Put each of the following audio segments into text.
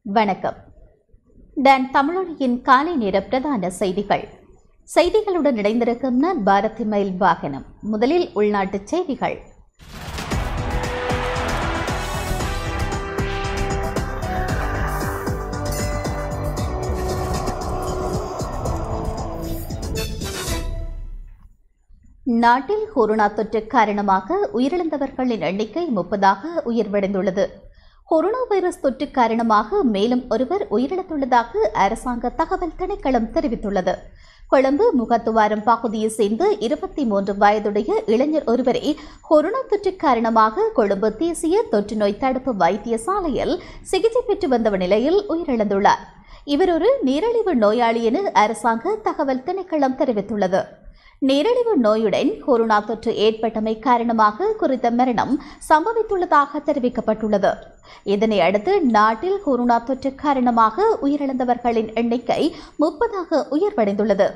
வணக்கம் டான் தமிழொலியின் காலை நேர பிரதான செய்திகள் செய்திகளுடன் இணைந்திருக்கும் நான் பாரதி மயில் வாகனம் முதலில் உள்நாட்டுச் செய்திகள் நாட்டில் கொரோனா தொற்று காரணமாக உயிரிழந்தவர்களின் எண்ணிக்கை முப்பதாக உயர்வடைந்துள்ளது கொரோனா வைரஸ் தொற்று காரணமாக மேலும் ஒருவர் உயிரிழந்துள்ளதாக அரசாங்க தகவல் திணைக்களம் தெரிவித்துள்ளது கொழும்பு முகத்துவாரம் பகுதியை சேர்ந்த இருபத்தி மூன்று வயதுடைய இளைஞர் ஒருவரை கொரோனா தொற்று காரணமாக கொழும்பு தேசிய தொற்று நோய் தடுப்பு வைத்தியசாலையில் சிகிச்சை பெற்று வந்த நிலையில் உயிரிழந்துள்ளார் இவர் ஒரு நீரிழிவு நோயாளி என அரசாங்க தகவல் திணைக்களம் தெரிவித்துள்ளது நீரிழிவு நோயுடன் கொரோனா தொற்று ஏற்பட்டமை காரணமாக குறித்த மரணம் சம்பவித்துள்ளதாக தெரிவிக்கப்பட்டுள்ளது இதனை அடுத்து நாட்டில் கொரோனா தொற்று காரணமாக உயிரிழந்தவர்களின் எண்ணிக்கை முப்பதாக உயர்வடைந்துள்ளது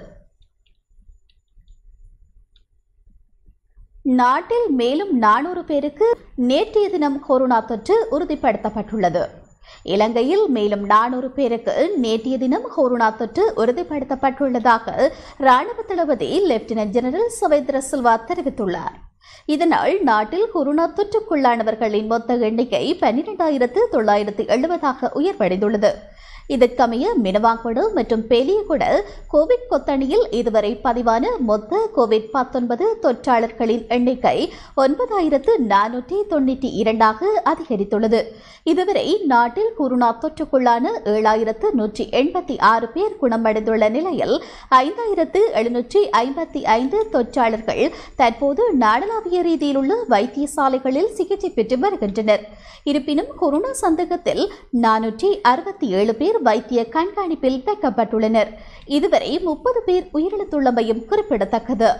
நாட்டில் மேலும் நானூறு பேருக்கு நேற்றைய தினம் கொரோனா தொற்று உறுதிப்படுத்தப்பட்டுள்ளது இலங்கையில் மேலும் நானூறு பேருக்கு நேற்றைய தினம் கொரோனா தொற்று உறுதிப்படுத்தப்பட்டுள்ளதாக ராணுவ தளபதி லெப்டினன்ட் ஜெனரல் சவேந்திர சில்வா தெரிவித்துள்ளார் இதனால் நாட்டில் கொரோனா தொற்றுக்குள்ளானவர்களின் மொத்த எண்ணிக்கை பன்னிரெண்டாயிரத்து தொள்ளாயிரத்து எழுபதாக உயர்வடைந்துள்ளது இதற்கமைய மினவாங்கொடு மற்றும் பெலியகுட கோவிட் கொத்தணியில் இதுவரை பதிவான மொத்த கோவிட் பத்தொன்பது தொற்றாளர்களின் எண்ணிக்கை ஒன்பதாயிரத்து நானூற்றி தொண்ணூற்றி இரண்டாக அதிகரித்துள்ளது இதுவரை நாட்டில் கொரோனா தொற்றுக்குள்ளான ஏழாயிரத்து நூற்றி எண்பத்தி ஆறு பேர் குணமடைந்துள்ள நிலையில் ஐந்தாயிரத்து எழுநூற்றி ஐம்பத்தி ஐந்து தொற்றாளர்கள் தற்போது நாடளாவிய ரீதியில் உள்ள வைத்தியசாலைகளில் சிகிச்சை பெற்று வருகின்றனர் இருப்பினும் கொரோனா சந்தேகத்தில் நானூற்றி அறுபத்தி ஏழு பேர் வைத்திய கண்காணிப்பில் வைக்கப்பட்டுள்ளனர் இதுவரை முப்பது பேர் உயிரிழந்துள்ளமையும் குறிப்பிடத்தக்கது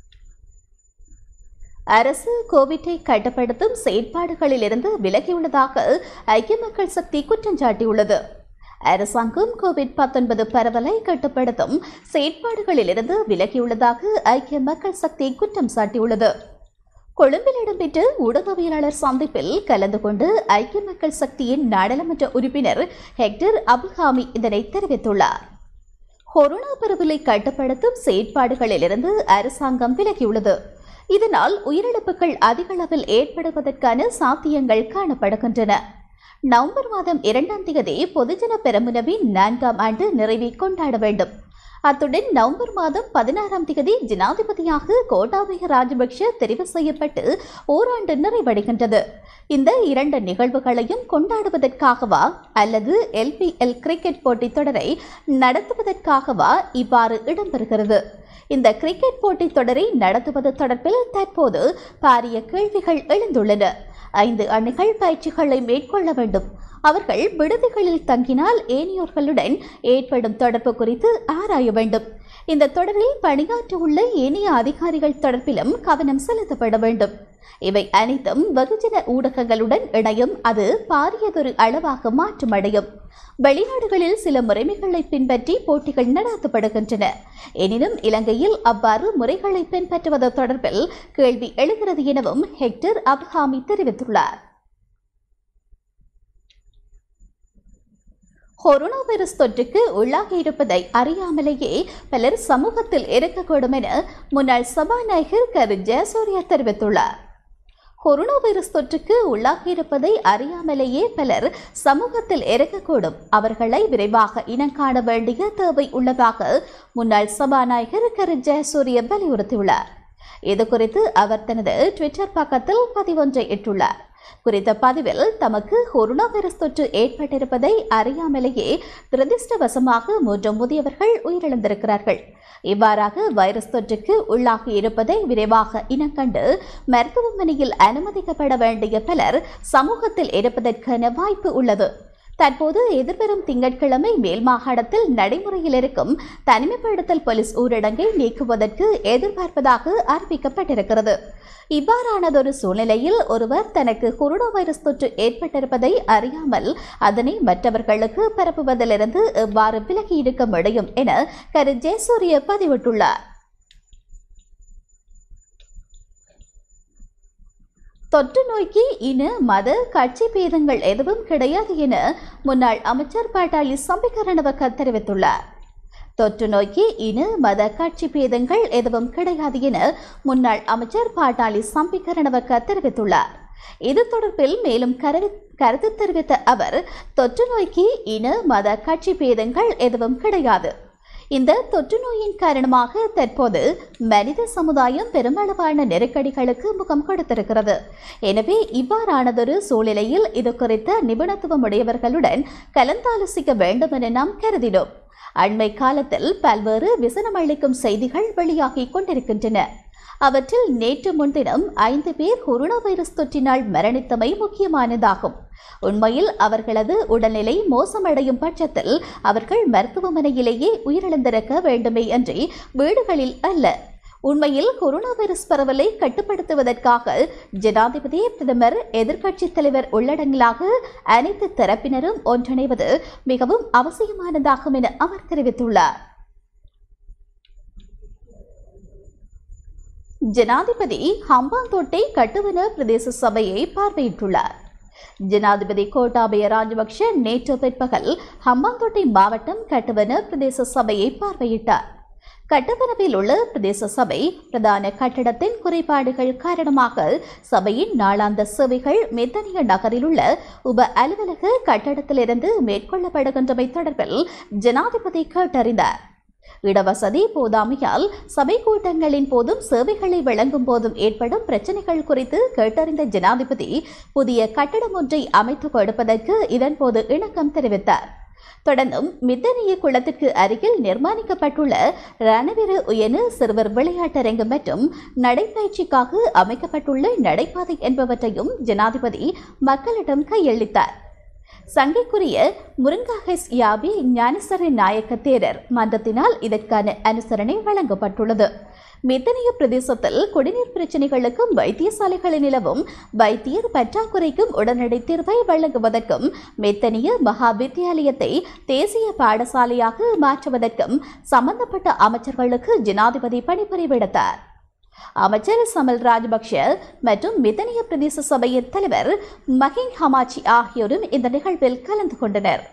அரசு கோவிட்டை கட்டுப்படுத்தும் செயற்பாடுகளிலிருந்து விலகியுள்ளதாக ஐக்கிய மக்கள் சக்தி குற்றம் சாட்டியுள்ளது அரசாங்கம் கோவிட் பத்தொன்பது பரவலை கட்டுப்படுத்தும் செயற்பாடுகளிலிருந்து விலகியுள்ளதாக ஐக்கிய மக்கள் சக்தி குற்றம் சாட்டியுள்ளது கொழும்பில் இடம்பெற்ற ஊடகவியலாளர் சந்திப்பில் கலந்து கொண்டு ஐக்கிய மக்கள் சக்தியின் நாடாளுமன்ற உறுப்பினர் ஹெக்டர் அபுல்ஹாமி இதனை தெரிவித்துள்ளார் கொரோனா பரவலை கட்டுப்படுத்தும் செயற்பாடுகளிலிருந்து அரசாங்கம் விலகியுள்ளது இதனால் உயிரிழப்புகள் அதிக அளவில் ஏற்படுவதற்கான சாத்தியங்கள் காணப்படுகின்றன நவம்பர் மாதம் இரண்டாம் தேதி பொதுஜன பெரமுனவின் நான்காம் ஆண்டு நிறைவை கொண்டாட வேண்டும் அத்துடன் நவம்பர் மாதம் பதினாறாம் தேதி ஜனாதிபதியாக கோட்டாபய ராஜபக்ஷ தெரிவு செய்யப்பட்டு ஓராண்டு நிறைவடைகின்றது இந்த இரண்டு நிகழ்வுகளையும் கொண்டாடுவதற்காகவா அல்லது எல்பிஎல் கிரிக்கெட் போட்டித் தொடரை நடத்துவதற்காகவா இவ்வாறு இடம்பெறுகிறது இந்த கிரிக்கெட் போட்டித் தொடரை நடத்துவது தொடர்பில் தற்போது பாரிய கேள்விகள் எழுந்துள்ளன ஐந்து அணிகள் பயிற்சிகளை மேற்கொள்ள வேண்டும் அவர்கள் விடுதிகளில் தங்கினால் ஏனையோர்களுடன் ஏற்படும் தொடர்பு குறித்து ஆராய வேண்டும் இந்த தொடரில் பணியாற்ற உள்ள ஏனைய அதிகாரிகள் தொடர்பிலும் கவனம் செலுத்தப்பட வேண்டும் இவை அனைத்தும் வெகுஜன ஊடகங்களுடன் இணையும் அது பாரியதொரு அளவாக மாற்றமடையும் வெளிநாடுகளில் சில முறைமைகளை பின்பற்றி போட்டிகள் நடத்தப்படுகின்றன எனினும் இலங்கையில் அவ்வாறு முறைகளை பின்பற்றுவது தொடர்பில் கேள்வி எழுகிறது எனவும் ஹெக்டர் அப்ஹாமி தெரிவித்துள்ளார் கொரோனா வைரஸ் தொற்றுக்கு உள்ளாகியிருப்பதை அறியாமலேயே பலர் சமூகத்தில் இருக்கக்கூடும் என முன்னாள் சபாநாயகர் கரு ஜெயசூர்யா தெரிவித்துள்ளார் கொரோனா வைரஸ் தொற்றுக்கு உள்ளாகியிருப்பதை அறியாமலேயே பலர் சமூகத்தில் இருக்கக்கூடும் அவர்களை விரைவாக இனங்காண வேண்டிய தேவை உள்ளதாக முன்னாள் சபாநாயகர் கரு ஜெயசூரிய வலியுறுத்தியுள்ளார் இதுகுறித்து அவர் தனது ட்விட்டர் பக்கத்தில் பதிவொன்றை இட்டுள்ளார் குறித்த பதிவில் தமக்கு கொரோனா வைரஸ் தொற்று ஏற்பட்டிருப்பதை அறியாமலேயே துரதிருஷ்டவசமாக மூன்று முதியவர்கள் உயிரிழந்திருக்கிறார்கள் இவ்வாறாக வைரஸ் தொற்றுக்கு உள்ளாகி இருப்பதை விரைவாக இனக்கண்டு மருத்துவமனையில் அனுமதிக்கப்பட வேண்டிய பலர் சமூகத்தில் இருப்பதற்கான வாய்ப்பு உள்ளது தற்போது எதிர்வரும் திங்கட்கிழமை மேல் மாகாணத்தில் நடைமுறையில் இருக்கும் தனிமைப்படுத்தல் போலீஸ் ஊரடங்கை நீக்குவதற்கு எதிர்பார்ப்பதாக அறிவிக்கப்பட்டிருக்கிறது இவ்வாறானதொரு சூழ்நிலையில் ஒருவர் தனக்கு கொரோனா வைரஸ் தொற்று ஏற்பட்டிருப்பதை அறியாமல் அதனை மற்றவர்களுக்கு பரப்புவதிலிருந்து எவ்வாறு விலகி இருக்க முடியும் என கரு ஜெயசூரிய பதிவிட்டுள்ளார் தொற்று நோய்க்கு இன மத கட்சி பேதங்கள் எதுவும் கிடையாது என முன்னாள் அமைச்சர் பாட்டாளி சம்பிகரணவக்க தெரிவித்துள்ளார் தொற்று நோய்க்கு இன மத கட்சி பேதங்கள் எதுவும் கிடையாது என முன்னாள் அமைச்சர் பாட்டாளி சம்பிகரணவக்க தெரிவித்துள்ளார் இது தொடர்பில் மேலும் கருவி- கருத்து தெரிவித்த அவர் தொற்று நோய்க்கு இன மத கட்சி பேதங்கள் எதுவும் கிடையாது இந்த தொற்று நோயின் காரணமாக தற்போது மனித சமுதாயம் பெருமளவான நெருக்கடிகளுக்கு முகம் கொடுத்திருக்கிறது எனவே இவ்வாறானதொரு சூழ்நிலையில் இது குறித்த நிபுணத்துவம் உடையவர்களுடன் கலந்தாலோசிக்க வேண்டும் என நாம் கருதினோம் அண்மை காலத்தில் பல்வேறு விசனமளிக்கும் செய்திகள் வெளியாகிக் கொண்டிருக்கின்றன அவற்றில் நேற்று முன்தினம் ஐந்து பேர் கொரோனா வைரஸ் தொற்றினால் மரணித்தமை முக்கியமானதாகும் உண்மையில் அவர்களது உடல்நிலை மோசமடையும் பட்சத்தில் அவர்கள் மருத்துவமனையிலேயே உயிரிழந்திருக்க வேண்டுமே அன்றி வீடுகளில் அல்ல உண்மையில் கொரோனா வைரஸ் பரவலை கட்டுப்படுத்துவதற்காக ஜனாதிபதி பிரதமர் எதிர்க்கட்சித் தலைவர் உள்ளடங்கலாக அனைத்து தரப்பினரும் ஒன்றிணைவது மிகவும் அவசியமானதாகும் என அவர் தெரிவித்துள்ளார் ஜனாதிபதி ஹம்பாந்தோட்டை கட்டுவன பிரதேச சபையை பார்வையிட்டுள்ளார் ஜனாதிபதி கோட்டாபய ராஜபக்ஷ நேற்று பிற்பகல் ஹம்பாந்தோட்டை மாவட்டம் கட்டுவன பிரதேச சபையை பார்வையிட்டார் கட்டுவனவில் உள்ள பிரதேச சபை பிரதான கட்டடத்தின் குறைபாடுகள் காரணமாக சபையின் நாளாந்த சேவைகள் மெத்தனிய நகரில் உள்ள உப அலுவலக கட்டடத்திலிருந்து மேற்கொள்ளப்படுகின்றமை தொடர்பில் ஜனாதிபதி கேட்டறிந்தார் இடவசதி போதாமையால் சபை கூட்டங்களின் போதும் சேவைகளை வழங்கும் போதும் ஏற்படும் பிரச்சனைகள் குறித்து கேட்டறிந்த ஜனாதிபதி புதிய கட்டடம் ஒன்றை அமைத்து கொடுப்பதற்கு இதன்போது இணக்கம் தெரிவித்தார் தொடர்ந்தும் மித்தனிய குளத்திற்கு அருகில் நிர்மாணிக்கப்பட்டுள்ள ரணவீர உயன சிறுவர் விளையாட்டரங்கு மற்றும் நடைப்பயிற்சிக்காக அமைக்கப்பட்டுள்ள நடைபாதை என்பவற்றையும் ஜனாதிபதி மக்களிடம் கையளித்தார் சங்கைக்குரிய முருங்காஹெஸ் யாபி ஞானசர நாயக்க தேரர் மன்றத்தினால் இதற்கான அனுசரணை வழங்கப்பட்டுள்ளது மித்தனிய பிரதேசத்தில் குடிநீர் பிரச்சினைகளுக்கும் வைத்தியசாலைகளில் நிலவும் வைத்தியர் பற்றாக்குறைக்கும் உடனடி தீர்வை வழங்குவதற்கும் மெத்தனிய மகா வித்தியாலயத்தை தேசிய பாடசாலையாக மாற்றுவதற்கும் சம்பந்தப்பட்ட அமைச்சர்களுக்கு ஜனாதிபதி பணிபுரி விடுத்தார் அமைச்சர் சமல் ராஜபக்ஷ மற்றும் மிதனிய பிரதேச சபையின் தலைவர் மஹின் ஹமாச்சி ஆகியோரும் இந்த நிகழ்வில் கலந்து கொண்டனர்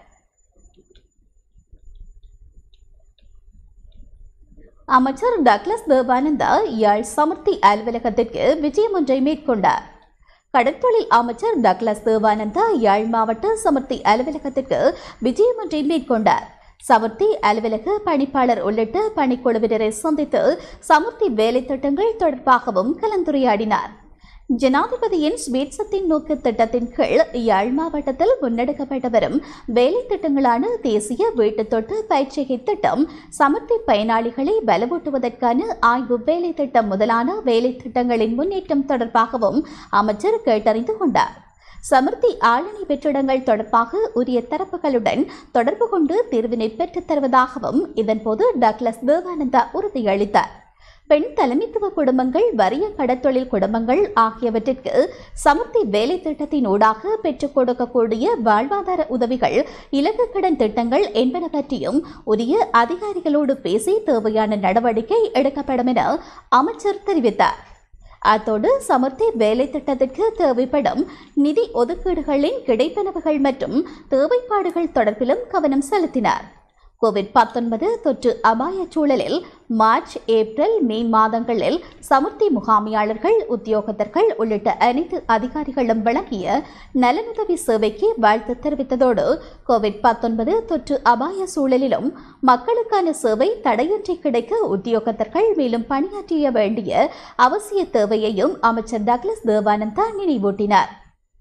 அமைச்சர் டக்ளஸ் தேவானந்தா யாழ் சமர்த்தி அலுவலகத்திற்கு விஜயம் ஒன்றை மேற்கொண்டார் கடற்தொழில் அமைச்சர் டக்ளஸ் தேவானந்தா யாழ் மாவட்ட சமர்த்தி அலுவலகத்திற்கு விஜயம் ஒன்றை மேற்கொண்டார் சமர்த்தி அலுவலக பணிப்பாளர் உள்ளிட்ட பணிக்குழுவினரை சந்தித்து சமர்த்தி வேலை திட்டங்கள் தொடர்பாகவும் கலந்துரையாடினார் ஜனாதிபதியின் ஸ்வீட்சத்தின் நோக்கு திட்டத்தின் கீழ் யாழ் மாவட்டத்தில் முன்னெடுக்கப்பட்டு வரும் வேலை திட்டங்களான தேசிய வீட்டுத் தொட்டு பயிற்சிகை திட்டம் சமர்த்தி பயனாளிகளை பலவூட்டுவதற்கான ஆய்வு வேலை திட்டம் முதலான வேலை திட்டங்களின் முன்னேற்றம் தொடர்பாகவும் அமைச்சர் கேட்டறிந்து கொண்டார் சமர்த்தி ஆளணி வெற்றிடங்கள் தொடர்பாக உரிய தரப்புகளுடன் தொடர்பு கொண்டு தீர்வினை பெற்றுத் தருவதாகவும் இதன்போது டக்ளஸ் தேவானந்தா உறுதியளித்தார் பெண் தலைமைத்துவ குடும்பங்கள் வறிய கடற்தொழில் குடும்பங்கள் ஆகியவற்றிற்கு சமர்த்தி வேலை திட்டத்தின் ஊடாக பெற்றுக் கொடுக்கக்கூடிய வாழ்வாதார உதவிகள் இலக்கு கடன் திட்டங்கள் என்பன பற்றியும் உரிய அதிகாரிகளோடு பேசி தேவையான நடவடிக்கை எடுக்கப்படும் என அமைச்சர் தெரிவித்தார் அத்தோடு சமர்த்தி வேலை திட்டத்திற்கு தேவைப்படும் நிதி ஒதுக்கீடுகளின் கிடைப்பனவுகள் மற்றும் தேவைப்பாடுகள் தொடர்பிலும் கவனம் செலுத்தினார் கோவிட் பத்தொன்பது தொற்று அபாய சூழலில் மார்ச் ஏப்ரல் மே மாதங்களில் சமுர்த்தி முகாமியாளர்கள் உத்தியோகத்தர்கள் உள்ளிட்ட அனைத்து அதிகாரிகளும் வழங்கிய நலனுதவி சேவைக்கு வாழ்த்து தெரிவித்ததோடு கோவிட் பத்தொன்பது தொற்று அபாய சூழலிலும் மக்களுக்கான சேவை தடையின்றி கிடைக்க உத்தியோகத்தர்கள் மேலும் பணியாற்றிய வேண்டிய அவசிய தேவையையும் அமைச்சர் டக்ளஸ் தேவானந்தா நினைவூட்டினார்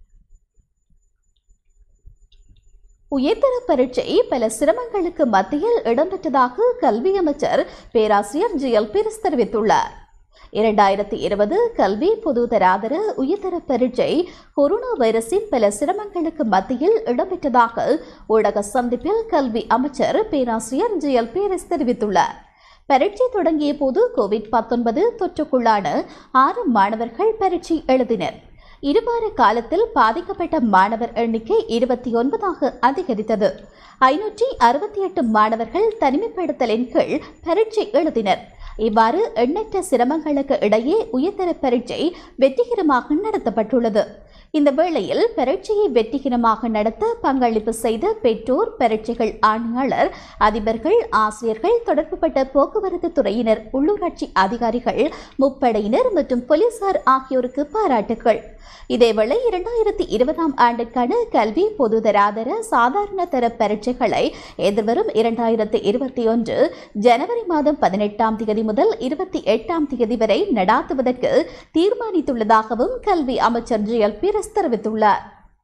உயர்தர பரீட்சை பல சிரமங்களுக்கு மத்தியில் இடம்பெற்றதாக கல்வி அமைச்சர் பேராசிரியர் ஜி எல் பீரிஸ் தெரிவித்துள்ளார் இரண்டாயிரத்தி இருபது கல்வி பொதுதராதர உயர்தர பரீட்சை கொரோனா வைரஸின் பல சிரமங்களுக்கு மத்தியில் இடம்பெற்றதாக ஊடக சந்திப்பில் கல்வி அமைச்சர் பேராசிரியர் ஜி எல் பீரிஸ் தெரிவித்துள்ளார் பரீட்சை தொடங்கிய போது கோவிட் பத்தொன்பது தொற்றுக்குள்ளான ஆறு மாணவர்கள் பரீட்சை எழுதினர் இருவார காலத்தில் பாதிக்கப்பட்ட மாணவர் எண்ணிக்கை இருபத்தி ஒன்பதாக அதிகரித்தது ஐநூற்றி அறுபத்தி எட்டு மாணவர்கள் தனிமைப்படுத்தலின் கீழ் பரீட்சை எழுதினர் இவ்வாறு எண்ணற்ற சிரமங்களுக்கு இடையே உயர்தர பரீட்சை வெற்றிகரமாக நடத்தப்பட்டுள்ளது இந்த வேளையில் பரீட்சையை வெற்றிகரமாக நடத்த பங்களிப்பு செய்த பெற்றோர் பரீட்சைகள் ஆணையாளர் அதிபர்கள் ஆசிரியர்கள் தொடர்புபட்ட போக்குவரத்து துறையினர் உள்ளூராட்சி அதிகாரிகள் முப்படையினர் மற்றும் போலீசார் ஆகியோருக்கு பாராட்டுகள் இதேவேளை இரண்டாயிரத்தி இருபதாம் ஆண்டுக்கான கல்வி பொதுதராதர சாதாரண தர பரீட்சைகளை எதிர்வரும் இரண்டாயிரத்தி இருபத்தி ஒன்று ஜனவரி மாதம் பதினெட்டாம் தேதி முதல் இருபத்தி எட்டாம் தேதி வரை நடாத்துவதற்கு தீர்மானித்துள்ளதாகவும் கல்வி அமைச்சர் ஜி எல் பீரஸ் தெரிவித்துள்ளார்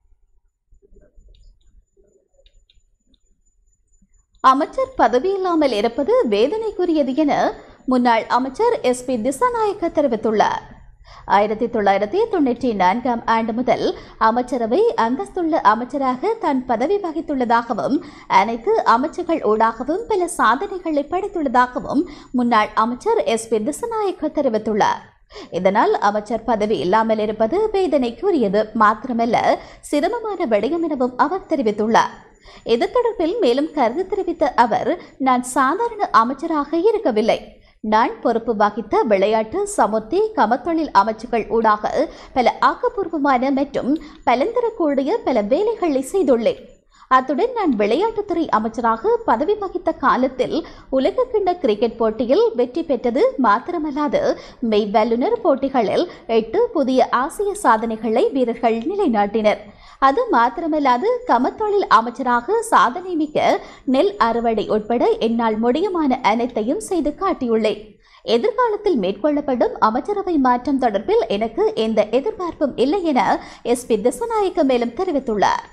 அமைச்சர் பதவியில்லாமல் இருப்பது வேதனைக்குரியது என முன்னாள் அமைச்சர் எஸ் பி திசாநாயக்க தெரிவித்துள்ளார் ஆயிரத்தி தொள்ளாயிரத்தி தொண்ணூற்றி நான்காம் ஆண்டு முதல் அமைச்சரவை அந்தஸ்துள்ள அமைச்சராக தான் பதவி வகித்துள்ளதாகவும் அனைத்து அமைச்சர்கள் ஊடாகவும் பல சாதனைகளை படைத்துள்ளதாகவும் முன்னாள் அமைச்சர் எஸ் பி திசநாயக்க தெரிவித்துள்ளார் இதனால் அமைச்சர் பதவி இல்லாமல் இருப்பது வேதனைக்குரியது மாத்திரமல்ல சிரமமான விடயம் எனவும் அவர் தெரிவித்துள்ளார் இது தொடர்பில் மேலும் கருத்து தெரிவித்த அவர் நான் சாதாரண அமைச்சராக இருக்கவில்லை நான் பொறுப்பு வகித்த விளையாட்டு சமுர்த்தி கமத்தொழில் அமைச்சுகள் ஊடாக பல ஆக்கப்பூர்வமான மற்றும் பலந்தரக்கூடிய பல வேலைகளை செய்துள்ளேன் அத்துடன் நான் விளையாட்டுத்துறை அமைச்சராக பதவி வகித்த காலத்தில் உலகக்கிண்ண கிரிக்கெட் போட்டியில் வெற்றி பெற்றது மாத்திரமல்லாது மெய் வல்லுநர் போட்டிகளில் எட்டு புதிய ஆசிய சாதனைகளை வீரர்கள் நிலைநாட்டினர் அது மாத்திரமல்லாது கமத்தொழில் அமைச்சராக சாதனை மிக்க நெல் அறுவடை உட்பட என்னால் முடியுமான அனைத்தையும் செய்து காட்டியுள்ளேன் எதிர்காலத்தில் மேற்கொள்ளப்படும் அமைச்சரவை மாற்றம் தொடர்பில் எனக்கு எந்த எதிர்பார்ப்பும் இல்லை என எஸ் பி திசநாயக்க மேலும் தெரிவித்துள்ளார்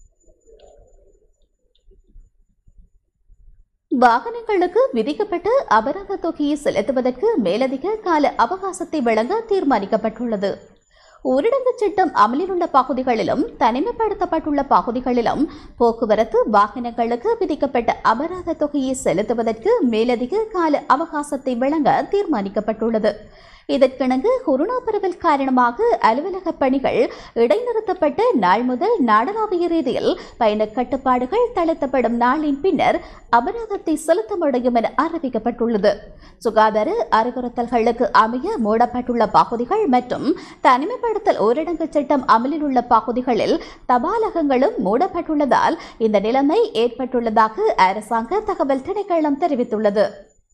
வாகனங்களுக்கு விதிக்கப்பட்ட அபராத தொகையை செலுத்துவதற்கு மேலதிக கால அவகாசத்தை வழங்க தீர்மானிக்கப்பட்டுள்ளது ஊரடங்கு சட்டம் அமலில் உள்ள பகுதிகளிலும் தனிமைப்படுத்தப்பட்டுள்ள பகுதிகளிலும் போக்குவரத்து வாகனங்களுக்கு விதிக்கப்பட்ட அபராத தொகையை செலுத்துவதற்கு மேலதிக கால அவகாசத்தை வழங்க தீர்மானிக்கப்பட்டுள்ளது இதற்கிணங்க கொரோனா பரவல் காரணமாக அலுவலக பணிகள் இடைநிறுத்தப்பட்ட நாள் முதல் நாடளாவிய ரீதியில் பயண கட்டுப்பாடுகள் தளர்த்தப்படும் நாளின் பின்னர் அபராதத்தை செலுத்த முடியும் என அறிவிக்கப்பட்டுள்ளது சுகாதார அறிவுறுத்தல்களுக்கு அமைய மூடப்பட்டுள்ள பகுதிகள் மற்றும் தனிமைப்படுத்தல் ஊரடங்கு சட்டம் அமலில் உள்ள பகுதிகளில் தபாலகங்களும் மூடப்பட்டுள்ளதால் இந்த நிலைமை ஏற்பட்டுள்ளதாக அரசாங்க தகவல் திணைக்களம் தெரிவித்துள்ளது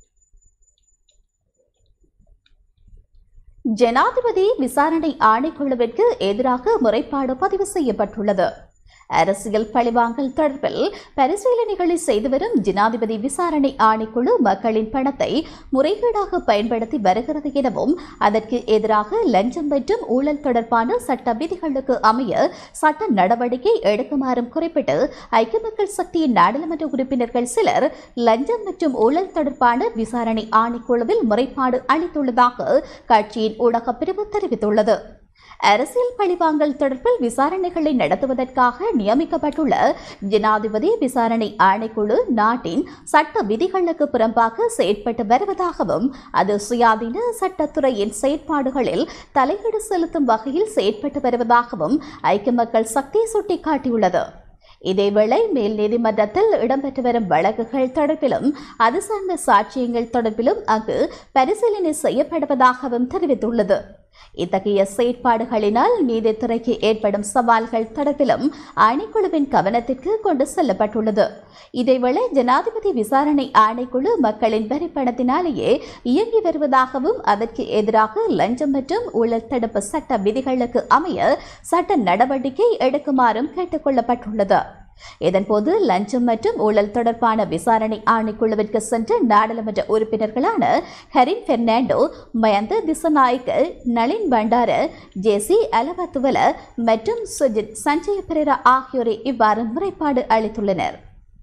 ஜனாதிபதி விசாரணை ஆணைக்குழுவிற்கு எதிராக முறைப்பாடு பதிவு செய்யப்பட்டுள்ளது அரசியல் பழிவாங்கல் தொடர்பில் பரிசீலனைகளை செய்து வரும் ஜனாதிபதி விசாரணை ஆணைக்குழு மக்களின் பணத்தை முறைகேடாக பயன்படுத்தி வருகிறது எனவும் அதற்கு எதிராக லஞ்சம் மற்றும் ஊழல் தொடர்பான சட்ட விதிகளுக்கு அமைய சட்ட நடவடிக்கை எடுக்குமாறும் குறிப்பிட்டு ஐக்கிய மக்கள் சக்தியின் நாடாளுமன்ற உறுப்பினர்கள் சிலர் லஞ்சம் மற்றும் ஊழல் தொடர்பான விசாரணை ஆணைக்குழுவில் முறைப்பாடு அளித்துள்ளதாக கட்சியின் ஊடகப் பிரிவு தெரிவித்துள்ளது அரசியல் பழிவாங்கல் தொடர்பில் விசாரணைகளை நடத்துவதற்காக நியமிக்கப்பட்டுள்ள ஜனாதிபதி விசாரணை ஆணைக்குழு நாட்டின் சட்ட விதிகளுக்கு புறம்பாக செயற்பட்டு வருவதாகவும் அது சுயாதீன சட்டத்துறையின் செயற்பாடுகளில் தலையீடு செலுத்தும் வகையில் செயற்பட்டு வருவதாகவும் ஐக்கிய மக்கள் சக்தி சுட்டிக்காட்டியுள்ளது இதேவேளை மேல் நீதிமன்றத்தில் இடம்பெற்று வரும் வழக்குகள் தொடர்பிலும் அது சார்ந்த சாட்சியங்கள் தொடர்பிலும் அங்கு பரிசீலனை செய்யப்படுவதாகவும் தெரிவித்துள்ளது இத்தகைய செயற்பாடுகளினால் நீதித்துறைக்கு ஏற்படும் சவால்கள் தொடர்பிலும் ஆணைக்குழுவின் கவனத்திற்கு கொண்டு செல்லப்பட்டுள்ளது இதேவேளை ஜனாதிபதி விசாரணை ஆணைக்குழு மக்களின் வரி பணத்தினாலேயே இயங்கி வருவதாகவும் அதற்கு எதிராக லஞ்சம் மற்றும் ஊழல் தடுப்பு சட்ட விதிகளுக்கு அமைய சட்ட நடவடிக்கை எடுக்குமாறும் கேட்டுக் கொள்ளப்பட்டுள்ளது இதன்போது லஞ்சம் மற்றும் ஊழல் தொடர்பான விசாரணை ஆணைக்குழுவிற்கு சென்ற நாடாளுமன்ற உறுப்பினர்களான ஹரின் பெர்னாண்டோ மயந்த திசநாயக்க நளின் பண்டார ஜேசி அலவத்துவல மற்றும் சுஜித் சஞ்சய பெரேரா ஆகியோரை இவ்வாறு முறைப்பாடு அளித்துள்ளனர்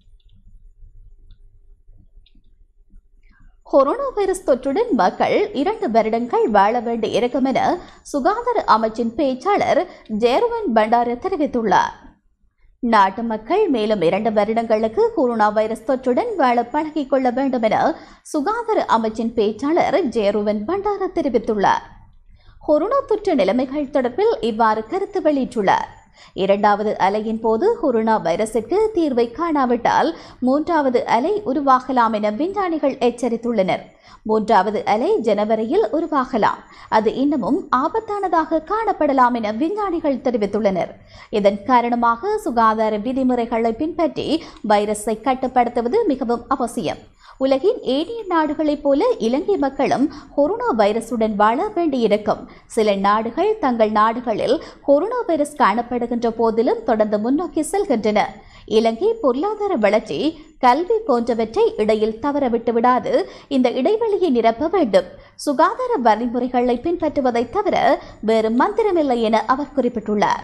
கொரோனா வைரஸ் தொற்றுடன் மக்கள் இரண்டு வருடங்கள் வாழ வேண்டி இருக்கும் என சுகாதார அமைச்சின் பேச்சாளர் ஜெயர்வன் பண்டார தெரிவித்துள்ளார் நாட்டு மக்கள் மேலும் இரண்டு வருடங்களுக்கு கொரோனா வைரஸ் தொற்றுடன் வாழ பழகிக் கொள்ள வேண்டும் என சுகாதார அமைச்சின் பேச்சாளர் ஜெயருவன் பண்டார தெரிவித்துள்ளார் கொரோனா தொற்று நிலைமைகள் தொடர்பில் இவ்வாறு கருத்து வெளியிட்டுள்ளார் இரண்டாவது அலையின் போது கொரோனா வைரசுக்கு தீர்வை காணாவிட்டால் மூன்றாவது அலை உருவாகலாம் என விஞ்ஞானிகள் எச்சரித்துள்ளனர் மூன்றாவது அலை ஜனவரியில் உருவாகலாம் அது இன்னமும் ஆபத்தானதாக காணப்படலாம் என விஞ்ஞானிகள் தெரிவித்துள்ளனர் இதன் காரணமாக சுகாதார விதிமுறைகளை பின்பற்றி வைரஸை கட்டுப்படுத்துவது மிகவும் அவசியம் உலகின் ஏனைய நாடுகளைப் போல இலங்கை மக்களும் கொரோனா வைரசுடன் வாழ வேண்டியிருக்கும் சில நாடுகள் தங்கள் நாடுகளில் கொரோனா வைரஸ் காணப்படுகின்ற போதிலும் தொடர்ந்து முன்னோக்கி செல்கின்றன இலங்கை பொருளாதார வளர்ச்சி கல்வி போன்றவற்றை இடையில் தவறவிட்டு விடாது இந்த இடைவெளியை நிரப்ப வேண்டும் சுகாதார வழிமுறைகளை பின்பற்றுவதை தவிர வேறு மந்திரமில்லை என அவர் குறிப்பிட்டுள்ளார்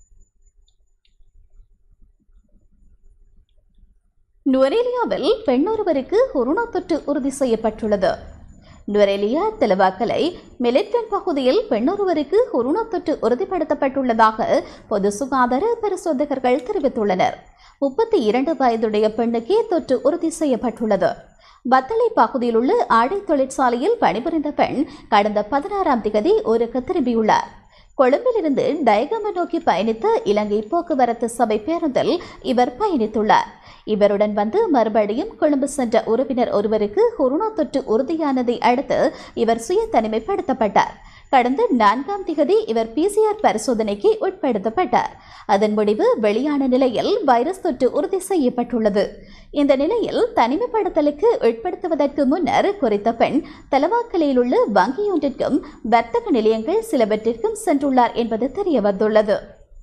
நுவரேலியாவில் பெண்ணொருவருக்கு கொரோனா தொற்று உறுதி செய்யப்பட்டுள்ளது நுவரேலியா தெலவாக்கலை மெலிட்டன் பகுதியில் பெண்ணொருவருக்கு கொரோனா தொற்று உறுதிப்படுத்தப்பட்டுள்ளதாக பொது சுகாதார பரிசோதகர்கள் தெரிவித்துள்ளனர் முப்பத்தி இரண்டு வயதுடைய பெண்ணுக்கே தொற்று உறுதி செய்யப்பட்டுள்ளது பத்தளை பகுதியில் உள்ள ஆடை தொழிற்சாலையில் பணிபுரிந்த பெண் கடந்த பதினாறாம் திகதி ஊருக்கு திரும்பியுள்ளார் கொழும்பிலிருந்து டயகம நோக்கி பயணித்த இலங்கை போக்குவரத்து சபை பேருந்தில் இவர் பயணித்துள்ளார் இவருடன் வந்து மறுபடியும் கொழும்பு சென்ற உறவினர் ஒருவருக்கு கொரோனா தொற்று உறுதியானதை அடுத்து இவர் சுய தனிமைப்படுத்தப்பட்டார் கடந்த நான்காம் திகதி இவர் பிசிஆர் பரிசோதனைக்கு உட்படுத்தப்பட்டார் அதன் முடிவு வெளியான நிலையில் வைரஸ் தொற்று உறுதி செய்யப்பட்டுள்ளது இந்த நிலையில் தனிமைப்படுத்தலுக்கு உட்படுத்துவதற்கு முன்னர் குறித்த பெண் தலவாக்கலையில் உள்ள வங்கியொன்றிற்கும் வர்த்தக நிலையங்கள் சிலவற்றிற்கும் சென்றுள்ளார் என்பது தெரியவந்துள்ளது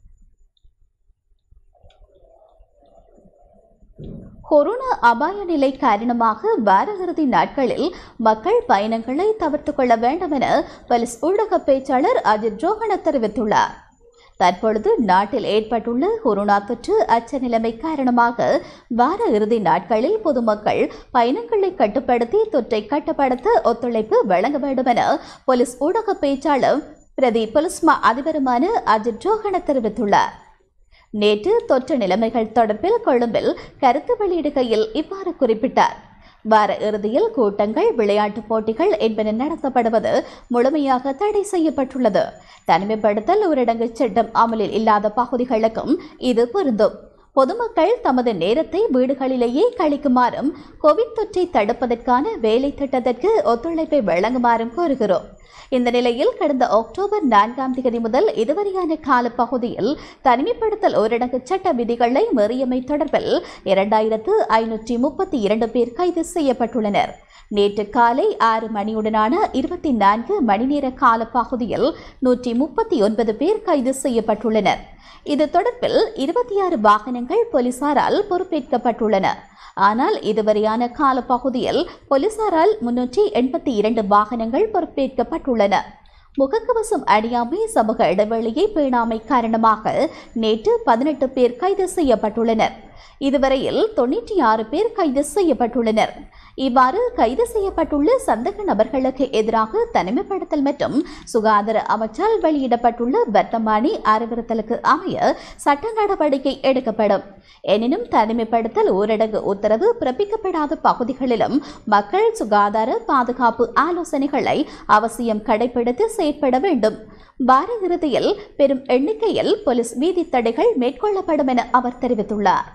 கொரோனா அபாய நிலை காரணமாக வார இறுதி நாட்களில் மக்கள் பயணங்களை தவிர்த்துக் கொள்ள வேண்டும் என போலீஸ் ஊடக பேச்சாளர் அஜித் ரோஹன தெரிவித்துள்ளார் தற்பொழுது நாட்டில் ஏற்பட்டுள்ள கொரோனா தொற்று அச்ச நிலைமை காரணமாக வார இறுதி நாட்களில் பொதுமக்கள் பயணங்களை கட்டுப்படுத்தி தொற்றை கட்டுப்படுத்த ஒத்துழைப்பு வழங்க வேண்டும் என போலீஸ் ஊடக பேச்சாளர் பிரதி பொலிஸ்மா அதிபருமான அஜித் ரோஹன தெரிவித்துள்ளார் நேற்று தொற்று நிலைமைகள் தொடர்பில் கொழும்பில் கருத்து வெளியிடுகையில் இவ்வாறு குறிப்பிட்டார் வார இறுதியில் கூட்டங்கள் விளையாட்டுப் போட்டிகள் என்பன நடத்தப்படுவது முழுமையாக தடை செய்யப்பட்டுள்ளது தனிமைப்படுத்தல் ஊரடங்கு சட்டம் அமலில் இல்லாத பகுதிகளுக்கும் இது பொருந்தும் பொதுமக்கள் தமது நேரத்தை வீடுகளிலேயே கழிக்குமாறும் கோவிட் தொற்றை தடுப்பதற்கான வேலை திட்டத்திற்கு ஒத்துழைப்பை வழங்குமாறும் கோருகிறோம் இந்த நிலையில் கடந்த அக்டோபர் நான்காம் தேதி முதல் இதுவரையான காலப்பகுதியில் தனிமைப்படுத்தல் ஊரடங்கு சட்ட விதிகளை மீறியமை தொடர்பில் இரண்டாயிரத்து ஐநூற்றி முப்பத்தி இரண்டு பேர் கைது செய்யப்பட்டுள்ளனர் நேற்று காலை ஆறு மணியுடனான இருபத்தி நான்கு மணி நேர காலப்பகுதியில் நூற்றி முப்பத்தி ஒன்பது பேர் கைது செய்யப்பட்டுள்ளனர் இது தொடர்பில் இருபத்தி ஆறு வாகனங்கள் போலீசாரால் பொறுப்பேற்கப்பட்டுள்ளன ஆனால் இதுவரையான காலப்பகுதியில் போலீசாரால் முன்னூற்றி எண்பத்தி இரண்டு வாகனங்கள் பொறுப்பேற்கப்பட்டுள்ளன முகக்கவசம் அணியாமை சமூக இடைவெளியை பேணாமை காரணமாக நேற்று பதினெட்டு பேர் கைது செய்யப்பட்டுள்ளனர் இதுவரையில் தொன்னூற்றி ஆறு பேர் கைது செய்யப்பட்டுள்ளனர் இவ்வாறு கைது செய்யப்பட்டுள்ள சந்தக நபர்களுக்கு எதிராக தனிமைப்படுத்தல் மற்றும் சுகாதார அமைச்சால் வெளியிடப்பட்டுள்ள வர்த்தமானி அறிவுறுத்தலுக்கு அமைய சட்ட நடவடிக்கை எடுக்கப்படும் எனினும் தனிமைப்படுத்தல் ஊரடங்கு உத்தரவு பிறப்பிக்கப்படாத பகுதிகளிலும் மக்கள் சுகாதார பாதுகாப்பு ஆலோசனைகளை அவசியம் கடைபிடித்து செயற்பட வேண்டும் வார இறுதியில் பெரும் எண்ணிக்கையில் போலீஸ் வீதி தடைகள் மேற்கொள்ளப்படும் என அவர் தெரிவித்துள்ளார்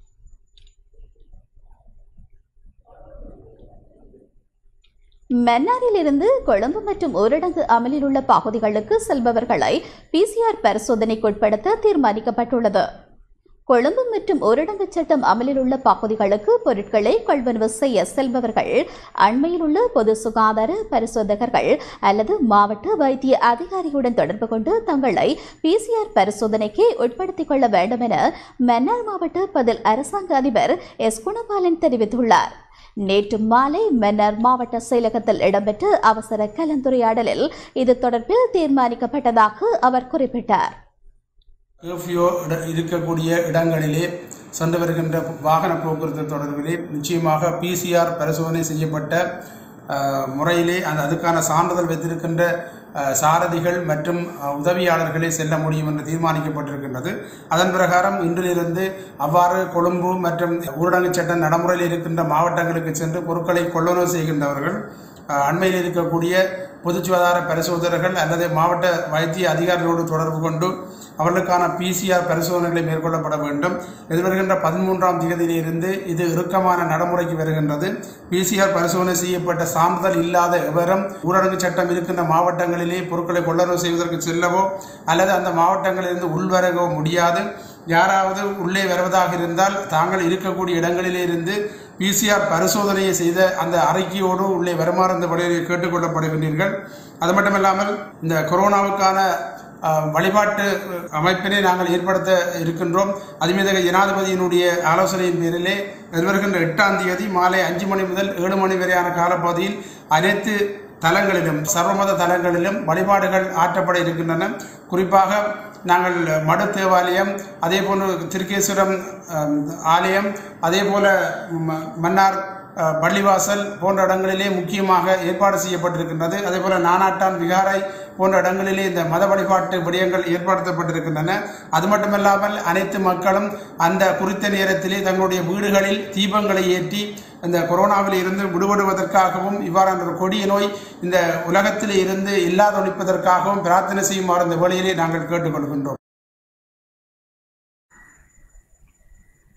மன்னாரிலிருந்து கொழும்பு மற்றும் ஊரடங்கு அமலில் உள்ள பகுதிகளுக்கு செல்பவர்களை பிசிஆர் பரிசோதனைக்குட்படுத்த தீர்மானிக்கப்பட்டுள்ளது கொழும்பு மற்றும் ஊரடங்கு சட்டம் அமலில் உள்ள பகுதிகளுக்கு பொருட்களை கொள்வனவு செய்ய செல்பவர்கள் அண்மையில் உள்ள பொது சுகாதார பரிசோதகர்கள் அல்லது மாவட்ட வைத்திய அதிகாரியுடன் தொடர்பு கொண்டு தங்களை பிசிஆர் பரிசோதனைக்கு உட்படுத்திக் கொள்ள வேண்டும் என மன்னார் மாவட்ட பதில் அரசாங்க அதிபர் எஸ் குணபாலன் தெரிவித்துள்ளார் நேற்று மாலை மன்னார் மாவட்ட செயலகத்தில் இடம்பெற்ற அவசர கலந்துரையாடலில் இது தொடர்பில் தீர்மானிக்கப்பட்டதாக அவர் குறிப்பிட்டார் கர்ஃபியூ இட இருக்கக்கூடிய இடங்களிலே சென்று வருகின்ற வாகன போக்குவரத்து தொடர்பிலே நிச்சயமாக பிசிஆர் பரிசோதனை செய்யப்பட்ட அஹ், முறையிலே அந்த அதுக்கான சான்றிதழ் வைத்திருக்கின்ற அஹ், சாரதிகள் மற்றும் அஹ், உதவியாளர்களே செல்ல முடியும் என்று தீர்மானிக்கப்பட்டிருக்கின்றது அதன் பிரகாரம் இன்றிலிருந்து அவ்வாறு கொழும்பு மற்றும் ஊரடங்கு சட்டம் நடைமுறையில் இருக்கின்ற மாவட்டங்களுக்கு சென்று பொருட்களை கொள்ளனவு செய்கின்றவர்கள் அஹ், அண்மையில் இருக்கக்கூடிய பொது சுகாதார பரிசோதகர்கள் அல்லது மாவட்ட வைத்திய அதிகாரிகளோடு தொடர்பு கொண்டு அவர்களுக்கான பிசிஆர் பரிசோதனைகளை மேற்கொள்ளப்பட வேண்டும் எதிர்வருகின்ற பதிமூன்றாம் தேதியிலிருந்து இது இறுக்கமான நடைமுறைக்கு வருகின்றது பிசிஆர் பரிசோதனை செய்யப்பட்ட சான்றிதழ் இல்லாத எவரும் ஊரடங்கு சட்டம் இருக்கின்ற மாவட்டங்களிலே பொருட்களை கொள்ளளவு செய்வதற்கு செல்லவோ அல்லது அந்த மாவட்டங்களிலிருந்து உள்வரவோ முடியாது யாராவது உள்ளே வருவதாக இருந்தால் தாங்கள் இருக்கக்கூடிய இடங்களிலே இருந்து பிசிஆர் பரிசோதனையை செய்த அந்த அறிக்கையோடு உள்ளே வருமாறு இந்த வழியில் கேட்டுக்கொள்ளப்படுகின்றீர்கள் அது மட்டுமில்லாமல் இந்த கொரோனாவுக்கான அஹ், வழிபாட்டு அமைப்பினை நாங்கள் ஏற்படுத்த இருக்கின்றோம் அதுமீது ஜனாதிபதியினுடைய ஆலோசனையின் பேரிலே எதிர்வருகின்ற எட்டாம் தேதி மாலை அஞ்சு மணி முதல் ஏழு மணி வரையான காலப்பகுதியில் அனைத்து தலங்களிலும் சர்வமத தலங்களிலும் வழிபாடுகள் ஆற்றப்பட இருக்கின்றன குறிப்பாக நாங்கள் மடு தேவாலயம் அதே போன்று திருக்கேஸ்வரம் அம், ஆலயம் அதே போல ம- மன்னார் அஹ், பள்ளிவாசல் போன்ற இடங்களிலே முக்கியமாக ஏற்பாடு செய்யப்பட்டிருக்கின்றது அதே போல நானாட்டான் விகாரை போன்ற இடங்களிலே இந்த மத வழிபாட்டு விடயங்கள் ஏற்படுத்தப்பட்டிருக்கின்றன அது மட்டுமல்லாமல் அனைத்து மக்களும் அந்த குறித்த நேரத்திலே தங்களுடைய வீடுகளில் தீபங்களை ஏற்றி இந்த கொரோனாவில் இருந்து விடுபடுவதற்காகவும் இவ்வாறான ஒரு கொடிய நோய் இந்த உலகத்தில் இருந்து இல்லாதொழிப்பதற்காகவும் பிரார்த்தனை செய்யுமாறு இந்த வழியிலே நாங்கள் கேட்டுக்கொள்கின்றோம்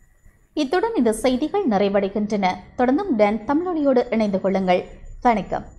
இத்துடன் இந்த செய்திகள் நிறைவடைகின்றன தொடர்ந்தும் டன் தமிழொலியோடு இணைந்து கொள்ளுங்கள் வணக்கம்